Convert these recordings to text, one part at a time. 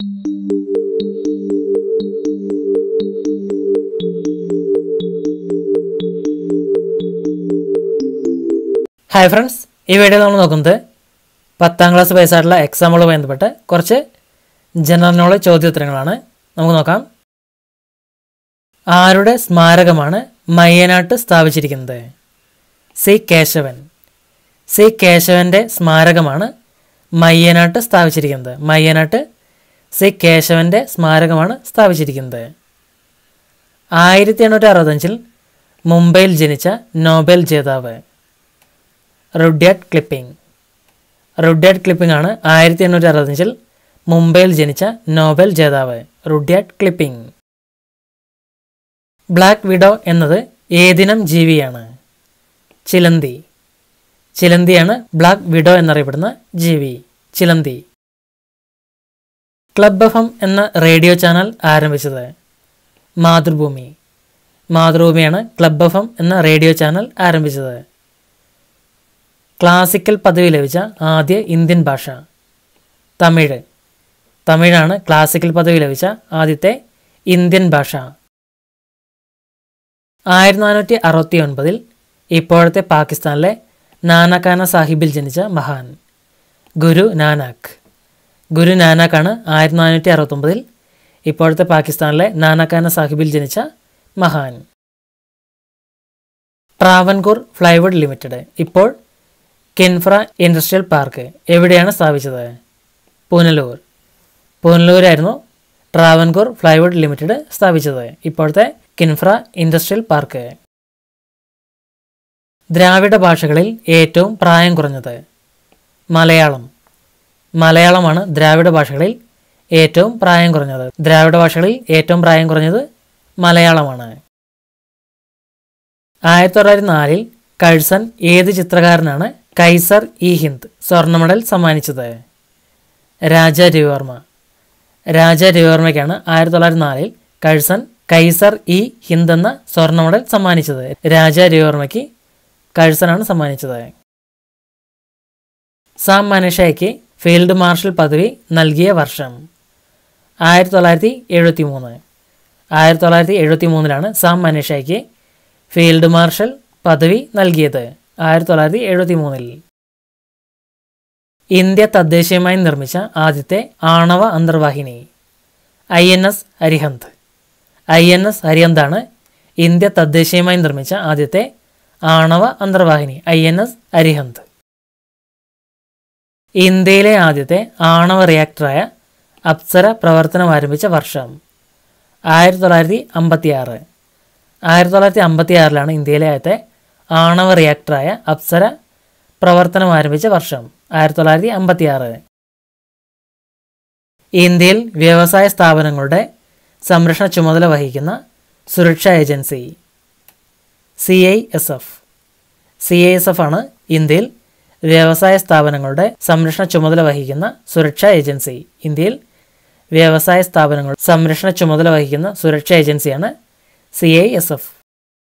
hi friends ഈ video നമ്മൾ നോക്കുന്നത് പത്താം ക്ലാസ് ബേസായിട്ടുള്ള എക്സാമുകളുമായി ബന്ധപ്പെട്ട് കുറച്ച് ജനറൽ നോളജ് ചോദ്യോത്തരങ്ങളാണ് നമുക്ക് നോക്കാം ആരുടെ സ്മാരകമാണ് മയ്യനാട്ട് സ്ഥാപിച്ചിരിക്കുന്നത് സി കേശവൻ സി കേശവൻ്റെ സ്മാരകമാണ് മയ്യനാട്ട് സ്ഥാപിച്ചിരിക്കുന്നത് മയ്യനാട്ട് സി കേശവൻ്റെ സ്മാരകമാണ് സ്ഥാപിച്ചിരിക്കുന്നത് ആയിരത്തി എണ്ണൂറ്റി അറുപത്തഞ്ചിൽ മുംബൈയിൽ ജനിച്ച നോബൽ ജേതാവ് റുഡ്യാർഡ് ക്ലിപ്പിംഗ് റുഡ്യാർഡ് ക്ലിപ്പിംഗ് ആണ് ആയിരത്തി എണ്ണൂറ്റി അറുപത്തഞ്ചിൽ മുംബൈയിൽ ജനിച്ച നോബൽ ജേതാവ് റുഡ്യാർഡ് ക്ലിപ്പിംഗ് ബ്ലാക്ക് വിഡോ എന്നത് ഏതിനം ജീവിയാണ് ചിലന്തി ചിലന്തിയാണ് ബ്ലാക്ക് വിഡോ എന്നറിയപ്പെടുന്ന ജീവി ചിലന്തി ക്ലബ് എഫ് എം എന്ന റേഡിയോ ചാനൽ ആരംഭിച്ചത് മാതൃഭൂമി മാതൃഭൂമിയാണ് ക്ലബ് എഫ് എം എന്ന റേഡിയോ ചാനൽ ആരംഭിച്ചത് ക്ലാസിക്കൽ പദവി ലഭിച്ച ആദ്യ ഇന്ത്യൻ ഭാഷ തമിഴ് തമിഴാണ് ക്ലാസിക്കൽ പദവി ലഭിച്ച ആദ്യത്തെ ഇന്ത്യൻ ഭാഷ ആയിരത്തി നാനൂറ്റി അറുപത്തി ഒൻപതിൽ ഇപ്പോഴത്തെ പാകിസ്ഥാനിലെ നാനക്കാന സാഹിബിൽ ജനിച്ച മഹാൻ ഗുരു നാനാക്ക് ഗുരു നാനാക്കാണ് ആയിരത്തി നാനൂറ്റി അറുപത്തൊമ്പതിൽ ഇപ്പോഴത്തെ പാകിസ്ഥാനിലെ നാനക്കാന സാഹിബിൽ ജനിച്ച മഹാൻ ട്രാവൻകൂർ ഫ്ലൈവുഡ് ലിമിറ്റഡ് ഇപ്പോൾ കിൻഫ്ര ഇൻഡസ്ട്രിയൽ പാർക്ക് എവിടെയാണ് സ്ഥാപിച്ചത് പൂനലൂർ പൂനലൂരായിരുന്നു ട്രാവൻകൂർ ഫ്ലൈവുഡ് ലിമിറ്റഡ് സ്ഥാപിച്ചത് ഇപ്പോഴത്തെ കിൻഫ്ര ഇൻഡസ്ട്രിയൽ പാർക്ക് ദ്രാവിഡ ഭാഷകളിൽ ഏറ്റവും പ്രായം കുറഞ്ഞത് മലയാളം മലയാളമാണ് ദ്രാവിഡ ഭാഷകളിൽ ഏറ്റവും പ്രായം കുറഞ്ഞത് ദ്രാവിഡ ഭാഷകളിൽ ഏറ്റവും പ്രായം കുറഞ്ഞത് മലയാളമാണ് ആയിരത്തി തൊള്ളായിരത്തി നാലിൽ കഴ്സൺ ഏത് ചിത്രകാരനാണ് കൈസർ ഇ ഹിന്ദ് സ്വർണ്ണ മെഡൽ സമ്മാനിച്ചത് രാജ രവിവർമ്മ രാജ രവിവർമ്മയ്ക്കാണ് ആയിരത്തി തൊള്ളായിരത്തി നാലിൽ കഴ്സൺ കൈസർ ഇ ഹിന്ദ് എന്ന സ്വർണ്ണ മെഡൽ സമ്മാനിച്ചത് രാജ രവിവർമ്മയ്ക്ക് കഴ്സനാണ് സമ്മാനിച്ചത് സാം മനഷയ്ക്ക് ഫീൽഡ് മാർഷൽ പദവി നൽകിയ വർഷം ആയിരത്തി തൊള്ളായിരത്തി എഴുപത്തി മൂന്ന് ആയിരത്തി തൊള്ളായിരത്തി എഴുപത്തി മൂന്നിലാണ് സാം മനഷയ്ക്ക് ഫീൽഡ് മാർഷൽ പദവി നൽകിയത് ആയിരത്തി തൊള്ളായിരത്തി എഴുപത്തി മൂന്നിൽ ഇന്ത്യ തദ്ദേശീയമായി നിർമ്മിച്ച ആദ്യത്തെ ആണവ അന്തർവാഹിനി I N S Arihant I N S അരിഹന്താണ് ഇന്ത്യ തദ്ദേശീയമായി നിർമ്മിച്ച ആദ്യത്തെ ആണവ അന്തർവാഹിനി ഐ എൻ എസ് അരിഹന്ത് ഇന്ത്യയിലെ ആദ്യത്തെ ആണവ റിയാക്ടറായ അപ്സര പ്രവർത്തനം ആരംഭിച്ച വർഷം ആയിരത്തി തൊള്ളായിരത്തി അമ്പത്തി ആറ് ആയിരത്തി തൊള്ളായിരത്തി അമ്പത്തി ആറിലാണ് ഇന്ത്യയിലെ ആദ്യത്തെ ആണവ റിയാക്ടറായ അപ്സര പ്രവർത്തനം ആരംഭിച്ച വർഷം ആയിരത്തി തൊള്ളായിരത്തി അമ്പത്തി ആറ് ഇന്ത്യയിൽ വ്യവസായ സ്ഥാപനങ്ങളുടെ സംരക്ഷണ ചുമതല വഹിക്കുന്ന സുരക്ഷാ agency C I S F C I S F ആണ് ഇന്ത്യയിൽ വ്യവസായ സ്ഥാപനങ്ങളുടെ സംരക്ഷണ ചുമതല വഹിക്കുന്ന സുരക്ഷാ ഏജൻസി ഇന്ത്യയിൽ വ്യവസായ സ്ഥാപനങ്ങളുടെ സംരക്ഷണ ചുമതല വഹിക്കുന്ന സുരക്ഷാ ഏജൻസിയാണ് C I S F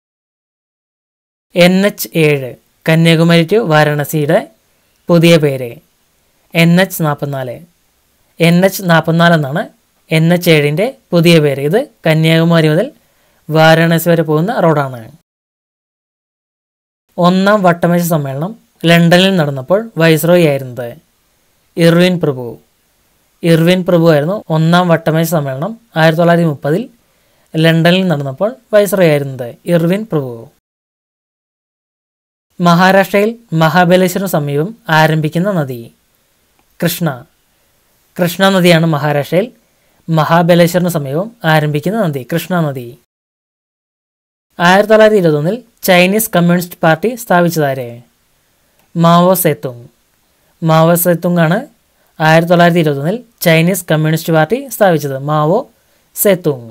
N H ഏഴ് കന്യാകുമാരി ടു വാരാണസിയുടെ പുതിയ പേര് എൻ എച്ച് നാൽപ്പത്തിനാല് എൻ എച്ച് നാൽപ്പത്തിനാല് എന്നാണ് എൻ എച്ച് ഏഴിൻ്റെ പുതിയ പേര് ഇത് കന്യാകുമാരി മുതൽ വാരാണസി വരെ പോകുന്ന റോഡാണ് ഒന്നാം വട്ടമേശ സമ്മേളനം ലണ്ടനിൽ നടന്നപ്പോൾ വൈസ്രോയി ആയിരുന്നത് ഇർവിൻ പ്രഭു ഇർവിൻ പ്രഭു ആയിരുന്നു ഒന്നാം വട്ടമേശ സമ്മേളനം ആയിരത്തി തൊള്ളായിരത്തി മുപ്പതിൽ ലണ്ടനിൽ നടന്നപ്പോൾ വൈസ്രോയി ആയിരുന്നത് ഇർവിൻ പ്രഭു മഹാരാഷ്ട്രയിൽ മഹാബലേശ്വരം സമീപം ആരംഭിക്കുന്ന നദി കൃഷ്ണ കൃഷ്ണ നദിയാണ് മഹാരാഷ്ട്രയിൽ മഹാബലേശ്വറിന് സമീപം ആരംഭിക്കുന്ന നദി കൃഷ്ണ നദി ആയിരത്തി തൊള്ളായിരത്തി ഇരുപത്തൊന്നിൽ ചൈനീസ് കമ്മ്യൂണിസ്റ്റ് പാർട്ടി സ്ഥാപിച്ചതാരെ മാവോ സേത്തുങ് മാവോ സേത്തുങ് ആണ് ആയിരത്തി തൊള്ളായിരത്തി ഇരുപത്തൊന്നിൽ ചൈനീസ് കമ്മ്യൂണിസ്റ്റ് പാർട്ടി സ്ഥാപിച്ചത് മാവോ സേത്തുങ്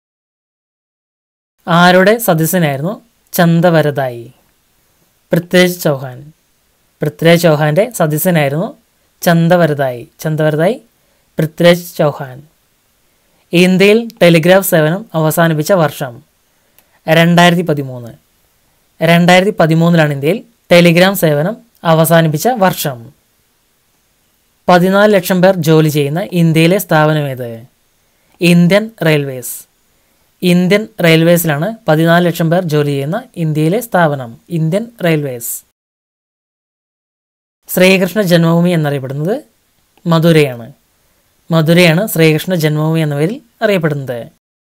ആരുടെ സദസ്യനായിരുന്നു ചന്ദവരദായി പൃഥ്വിരാജ് ചൗഹാൻ പൃഥ്വിരാജ് ചൗഹാൻ്റെ സദസ്യനായിരുന്നു ചന്ദവരദായി ചന്ദവരദായി പൃഥ്വിരാജ് ചൗഹാൻ ഇന്ത്യയിൽ ടെലിഗ്രാഫ് സേവനം അവസാനിപ്പിച്ച വർഷം രണ്ടായിരത്തി പതിമൂന്ന് രണ്ടായിരത്തി പതിമൂന്നിലാണ് ഇന്ത്യയിൽ ടെലിഗ്രാം സേവനം അവസാനിപ്പിച്ച വർഷം പതിനാല് ലക്ഷം പേർ ജോലി ചെയ്യുന്ന ഇന്ത്യയിലെ സ്ഥാപനമേത് ഇന്ത്യൻ റെയിൽവേസ് ഇന്ത്യൻ റെയിൽവേസിലാണ് പതിനാല് ലക്ഷം പേർ ജോലി ചെയ്യുന്ന ഇന്ത്യയിലെ സ്ഥാപനം ഇന്ത്യൻ റെയിൽവേസ് ശ്രീകൃഷ്ണ ജന്മഭൂമി എന്നറിയപ്പെടുന്നത് മധുരയാണ് മധുരയാണ് ശ്രീകൃഷ്ണ ജന്മഭൂമി എന്ന പേരിൽ അറിയപ്പെടുന്നത്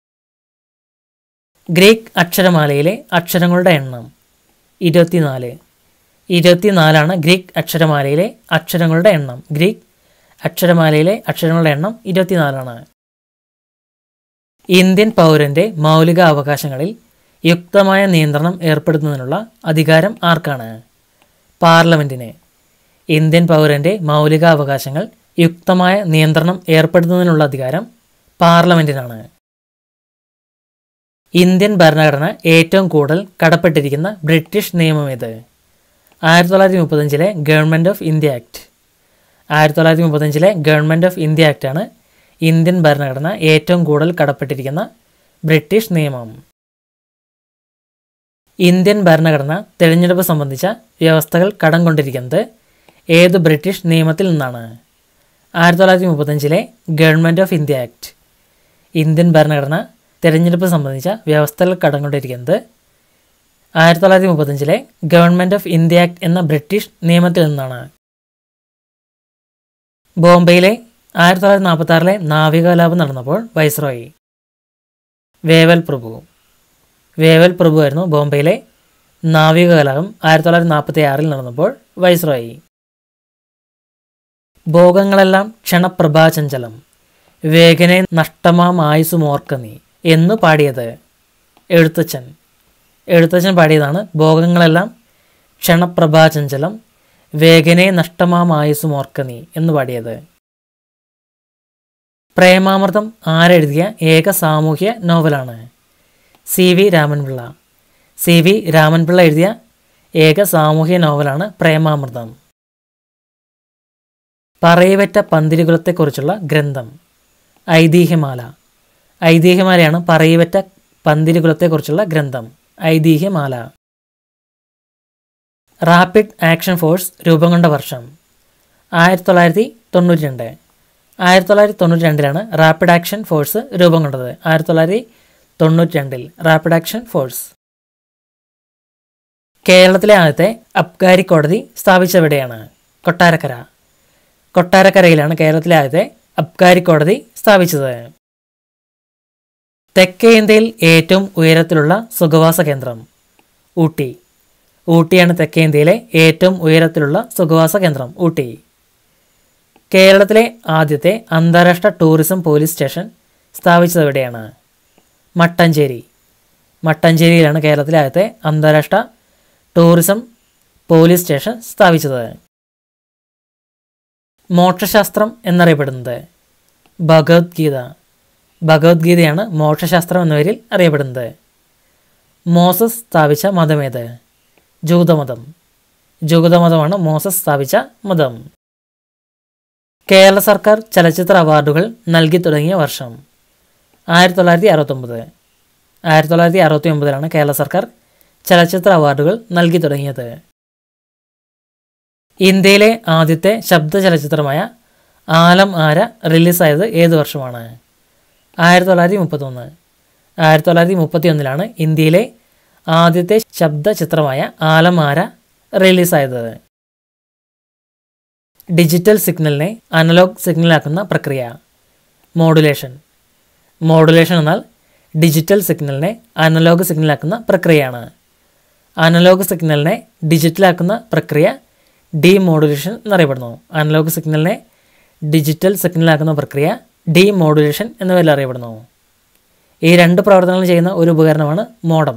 ഗ്രീക്ക് അക്ഷരമാലയിലെ അക്ഷരങ്ങളുടെ എണ്ണം ഇരുപത്തിനാല് ഇരുപത്തിനാലാണ് ഗ്രീക്ക് അക്ഷരമാലയിലെ അക്ഷരങ്ങളുടെ എണ്ണം ഗ്രീക്ക് അക്ഷരമാലയിലെ അക്ഷരങ്ങളുടെ എണ്ണം ഇരുപത്തിനാലാണ് ഇന്ത്യൻ പൗരന്റെ മൗലിക അവകാശങ്ങളിൽ യുക്തമായ നിയന്ത്രണം ഏർപ്പെടുത്തുന്നതിനുള്ള അധികാരം ആർക്കാണ് പാർലമെന്റിന് ഇന്ത്യൻ പൗരന്റെ മൗലിക അവകാശങ്ങൾ യുക്തമായ നിയന്ത്രണം ഏർപ്പെടുത്തുന്നതിനുള്ള അധികാരം പാർലമെന്റിനാണ് ഇന്ത്യൻ ഭരണഘടന ഏറ്റവും കൂടുതൽ കടപ്പെട്ടിരിക്കുന്ന ബ്രിട്ടീഷ് നിയമം ഏത് ആയിരത്തി തൊള്ളായിരത്തി മുപ്പത്തഞ്ചിലെ ഗവൺമെൻറ് ഓഫ് ഇന്ത്യ ആക്ട് ആയിരത്തി തൊള്ളായിരത്തി മുപ്പത്തഞ്ചിലെ ഗവൺമെൻറ് ഓഫ് ഇന്ത്യ ആക്ടാണ് ഇന്ത്യൻ ഭരണഘടന ഏറ്റവും കൂടുതൽ കടപ്പെട്ടിരിക്കുന്ന ബ്രിട്ടീഷ് നിയമം ഇന്ത്യൻ ഭരണഘടന തിരഞ്ഞെടുപ്പ് സംബന്ധിച്ച വ്യവസ്ഥകൾ കടം കൊണ്ടിരിക്കുന്നത് ഏത് ബ്രിട്ടീഷ് നിയമത്തിൽ നിന്നാണ് ആയിരത്തി തൊള്ളായിരത്തി മുപ്പത്തഞ്ചിലെ government of India act Indian ഭരണഘടന തിരഞ്ഞെടുപ്പ് സംബന്ധിച്ച വ്യവസ്ഥകൾ കടം കൊണ്ടിരിക്കുന്നത് ആയിരത്തി തൊള്ളായിരത്തി മുപ്പത്തഞ്ചിലെ ഗവൺമെൻറ് ഓഫ് ഇന്ത്യ ആക്ട് എന്ന ബ്രിട്ടീഷ് നിയമത്തിൽ നിന്നാണ് ബോംബെയിലെ ആയിരത്തി തൊള്ളായിരത്തി നാൽപ്പത്തി ആറിലെ നാവിക കലാപം നടന്നപ്പോൾ വൈസ്രോയി വേവൽ പ്രഭു വേവൽ പ്രഭു ആയിരുന്നു ബോംബെയിലെ നാവിക കലാപം ആയിരത്തി തൊള്ളായിരത്തി നാൽപ്പത്തി ആറിൽ നടന്നപ്പോൾ വൈസ്രോയി ഭോഗങ്ങളെല്ലാം ക്ഷണപ്രഭാചഞ്ചലം വേഗനെ നഷ്ടമാം ആയുസുമോർക്ക നീ എന്ന് പാടിയത് എഴുത്തച്ഛൻ എഴുത്തച്ഛൻ പാടിയതാണ് ഭോഗങ്ങളെല്ലാം ക്ഷണപ്രഭാചഞ്ചലം വേഗനെ നഷ്ടമാം ആയുസുമോർക്ക നീ എന്ന് പാടിയത് പ്രേമാമൃതം ആരെഴുതിയ ഏക സാമൂഹ്യ നോവലാണ് C V Raman Pillai C V Raman Pillai എഴുതിയ ഏക സാമൂഹ്യ നോവലാണ് പ്രേമാമൃതം പറയവറ്റ പന്തിരുകുലത്തെക്കുറിച്ചുള്ള ഗ്രന്ഥം ഐതിഹ്യമാല ഐതിഹ്യമാലയാണ് പറയവറ്റ പന്തിരുകുലത്തെക്കുറിച്ചുള്ള ഗ്രന്ഥം ഐതിഹ്യമാല റാപ്പിഡ് ആക്ഷൻ ഫോഴ്സ് രൂപം കൊണ്ട വർഷം ആയിരത്തി തൊള്ളായിരത്തി തൊണ്ണൂറ്റി രണ്ട് ആയിരത്തി തൊള്ളായിരത്തി തൊണ്ണൂറ്റി രണ്ടിലാണ് റാപ്പിഡ് ആക്ഷൻ ഫോഴ്സ് രൂപം കൊണ്ടത് ആയിരത്തി തൊള്ളായിരത്തി തൊണ്ണൂറ്റി രണ്ടിൽ റാപ്പിഡ് ആക്ഷൻ ഫോഴ്സ് കേരളത്തിലെ ആദ്യത്തെ അബ്കാരി കോടതി സ്ഥാപിച്ചെവിടെയാണ് കൊട്ടാരക്കര കൊട്ടാരക്കരയിലാണ് കേരളത്തിലെ ആദ്യത്തെ അബ്കാരി കോടതി സ്ഥാപിച്ചത് തെക്കേ ഇന്ത്യയിൽ ഏറ്റവും ഉയരത്തിലുള്ള സുഖവാസ കേന്ദ്രം ഊട്ടി ഊട്ടിയാണ് തെക്കേ ഇന്ത്യയിലെ ഏറ്റവും ഉയരത്തിലുള്ള സുഖവാസ കേന്ദ്രം ഊട്ടി കേരളത്തിലെ ആദ്യത്തെ അന്താരാഷ്ട്ര ടൂറിസം പോലീസ് സ്റ്റേഷൻ സ്ഥാപിച്ചത് എവിടെയാണ് മട്ടഞ്ചേരി മട്ടഞ്ചേരിയിലാണ് കേരളത്തിലെ ആദ്യത്തെ അന്താരാഷ്ട്ര ടൂറിസം പോലീസ് സ്റ്റേഷൻ സ്ഥാപിച്ചത് മോക്ഷശാസ്ത്രം എന്നറിയപ്പെടുന്നത് ഭഗവത്ഗീത ഭഗവത്ഗീതയാണ് മോക്ഷശാസ്ത്രം എന്ന പേരിൽ അറിയപ്പെടുന്നത് മോസസ് സ്ഥാപിച്ച മതമേത് ജൂതമതം ജൂതമതമാണ് മോസസ് സ്ഥാപിച്ച മതം കേരള സർക്കാർ ചലച്ചിത്ര അവാർഡുകൾ നൽകി തുടങ്ങിയ വർഷം ആയിരത്തി തൊള്ളായിരത്തി അറുപത്തൊമ്പത് ആയിരത്തി തൊള്ളായിരത്തി അറുപത്തി ഒമ്പതിലാണ് കേരള സർക്കാർ ചലച്ചിത്ര അവാർഡുകൾ നൽകി തുടങ്ങിയത് ഇന്ത്യയിലെ ആദ്യത്തെ ശബ്ദ ചലച്ചിത്രമായ ആലം ആര റിലീസായത് ഏത് വർഷമാണ് ആയിരത്തി തൊള്ളായിരത്തി മുപ്പത്തൊന്ന് ആയിരത്തി തൊള്ളായിരത്തി മുപ്പത്തി ഒന്നിലാണ് ഇന്ത്യയിലെ ആദ്യത്തെ ശബ്ദ ചിത്രമായ ആലം ആര റിലീസായത് ഡിജിറ്റൽ സിഗ്നലിനെ അനലോഗ് സിഗ്നലാക്കുന്ന പ്രക്രിയ മോഡുലേഷൻ മോഡുലേഷൻ എന്നാൽ ഡിജിറ്റൽ സിഗ്നലിനെ അനലോഗ് സിഗ്നലാക്കുന്ന പ്രക്രിയയാണ് അനലോഗ് സിഗ്നലിനെ ഡിജിറ്റലാക്കുന്ന പ്രക്രിയ ഡീമോഡുലേഷൻ എന്നറിയപ്പെടുന്നു അനലോഗ് സിഗ്നലിനെ ഡിജിറ്റൽ സിഗ്നലാക്കുന്ന പ്രക്രിയ ഡീമോഡുലേഷൻ എന്ന പേരിൽ അറിയപ്പെടുന്നു ഈ രണ്ട് പ്രവർത്തനങ്ങൾ ചെയ്യുന്ന ഒരു ഉപകരണമാണ് മോഡം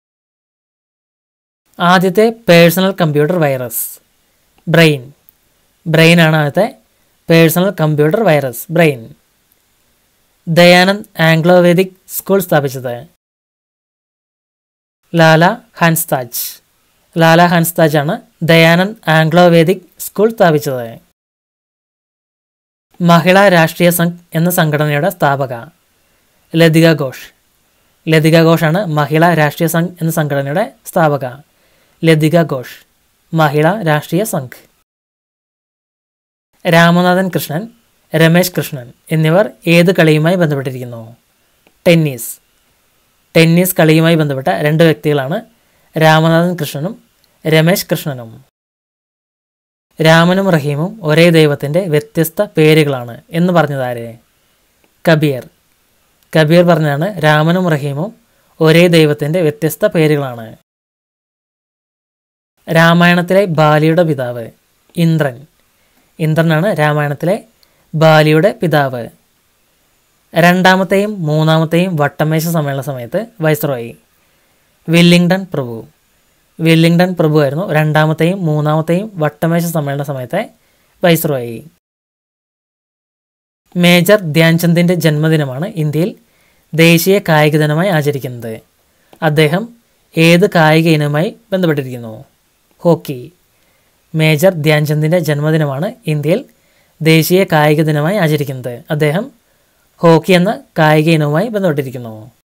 ആദ്യത്തെ personal computer virus brain brain ആണ് ആദ്യത്തെ personal computer virus brain Dayanand Anglo Vedic school സ്ഥാപിച്ചത് ലാല ഹാൻസ്താജ് ലാല ഹാൻസ്താജ് ആണ് ദയാനന്ദ് ആംഗ്ലോവേദിക് സ്കൂൾ സ്ഥാപിച്ചത് മഹിളാ രാഷ്ട്രീയ സംഘ് എന്ന സംഘടനയുടെ സ്ഥാപക ലതിക ഘോഷ് ലതിക ഘോഷാണ് മഹിളാ രാഷ്ട്രീയ സംഘ് എന്ന സംഘടനയുടെ സ്ഥാപക ലതിക ഘോഷ് മഹിളാ രാഷ്ട്രീയ സംഘ് രാമനാഥൻ കൃഷ്ണൻ രമേശ് കൃഷ്ണൻ എന്നിവർ ഏത് കളിയുമായി ബന്ധപ്പെട്ടിരിക്കുന്നു ടെന്നീസ് ടെന്നീസ് കളിയുമായി ബന്ധപ്പെട്ട രണ്ട് വ്യക്തികളാണ് രാമനാഥൻ കൃഷ്ണനും രമേശ് കൃഷ്ണനും രാമനും റഹീമും ഒരേ ദൈവത്തിൻ്റെ വ്യത്യസ്ത പേരുകളാണ് എന്ന് പറഞ്ഞതാരെ കബീർ കബീർ പറഞ്ഞാണ് രാമനും റഹീമും ഒരേ ദൈവത്തിൻ്റെ വ്യത്യസ്ത പേരുകളാണ് രാമായണത്തിലെ ബാലിയുടെ പിതാവ് ഇന്ദ്രൻ ഇന്ദ്രനാണ് രാമായണത്തിലെ ബാലിയുടെ പിതാവ് രണ്ടാമത്തെയും മൂന്നാമത്തെയും വട്ടമേശ സമ്മേളന സമയത്ത് വൈസ്രോയി വില്ലിംഗ്ടൺ പ്രഭു വില്ലിംഗ്ടൺ പ്രഭു ആയിരുന്നു രണ്ടാമത്തെയും മൂന്നാമത്തെയും വട്ടമേശ സമ്മേളന സമയത്തെ വൈസ്രോയി മേജർ ധ്യാൻചന്ദിൻ്റെ ജന്മദിനമാണ് ഇന്ത്യയിൽ ദേശീയ കായിക ദിനമായി ആചരിക്കുന്നത് അദ്ദേഹം ഏത് കായിക ഇനവുമായി ബന്ധപ്പെട്ടിരിക്കുന്നു ഹോക്കി മേജർ ധ്യാൻചന്ദിൻ്റെ ജന്മദിനമാണ് ഇന്ത്യയിൽ ദേശീയ കായിക ദിനമായി ആചരിക്കുന്നത് അദ്ദേഹം ഹോക്കി എന്ന കായിക ഇനവുമായി ബന്ധപ്പെട്ടിരിക്കുന്നു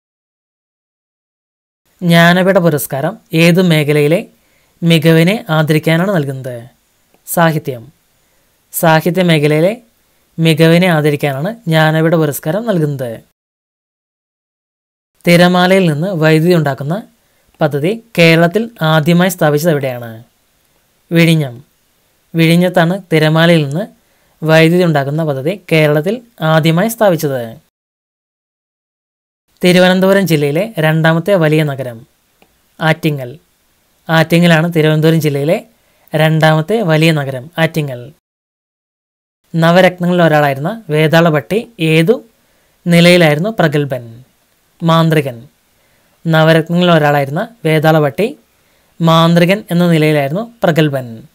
ജ്ഞാനപീഠ പുരസ്കാരം ഏത് മേഖലയിലെ മികവിനെ ആദരിക്കാനാണ് നൽകുന്നത് സാഹിത്യം സാഹിത്യ മേഖലയിലെ മികവിനെ ആദരിക്കാനാണ് ജ്ഞാനപീഠ പുരസ്കാരം നൽകുന്നത് തിരമാലയിൽ നിന്ന് വൈദ്യുതി ഉണ്ടാക്കുന്ന പദ്ധതി കേരളത്തിൽ ആദ്യമായി സ്ഥാപിച്ചത് എവിടെയാണ് വിഴിഞ്ഞം വിഴിഞ്ഞത്താണ് തിരമാലയിൽ നിന്ന് വൈദ്യുതി ഉണ്ടാക്കുന്ന പദ്ധതി കേരളത്തിൽ ആദ്യമായി സ്ഥാപിച്ചത് തിരുവനന്തപുരം ജില്ലയിലെ രണ്ടാമത്തെ വലിയ നഗരം ആറ്റിങ്ങൽ ആറ്റിങ്ങലാണ് തിരുവനന്തപുരം ജില്ലയിലെ രണ്ടാമത്തെ വലിയ നഗരം ആറ്റിങ്ങൽ നവരത്നങ്ങളിൽ ഒരാളായിരുന്ന വേതാളഭട്ടി ഏതു നിലയിലായിരുന്നു പ്രഗത്ഭൻ മാന്ത്രികൻ നവരത്നങ്ങളിൽ ഒരാളായിരുന്ന വേതാളഭട്ടി മാന്ത്രികൻ എന്ന നിലയിലായിരുന്നു പ്രഗത്ഭൻ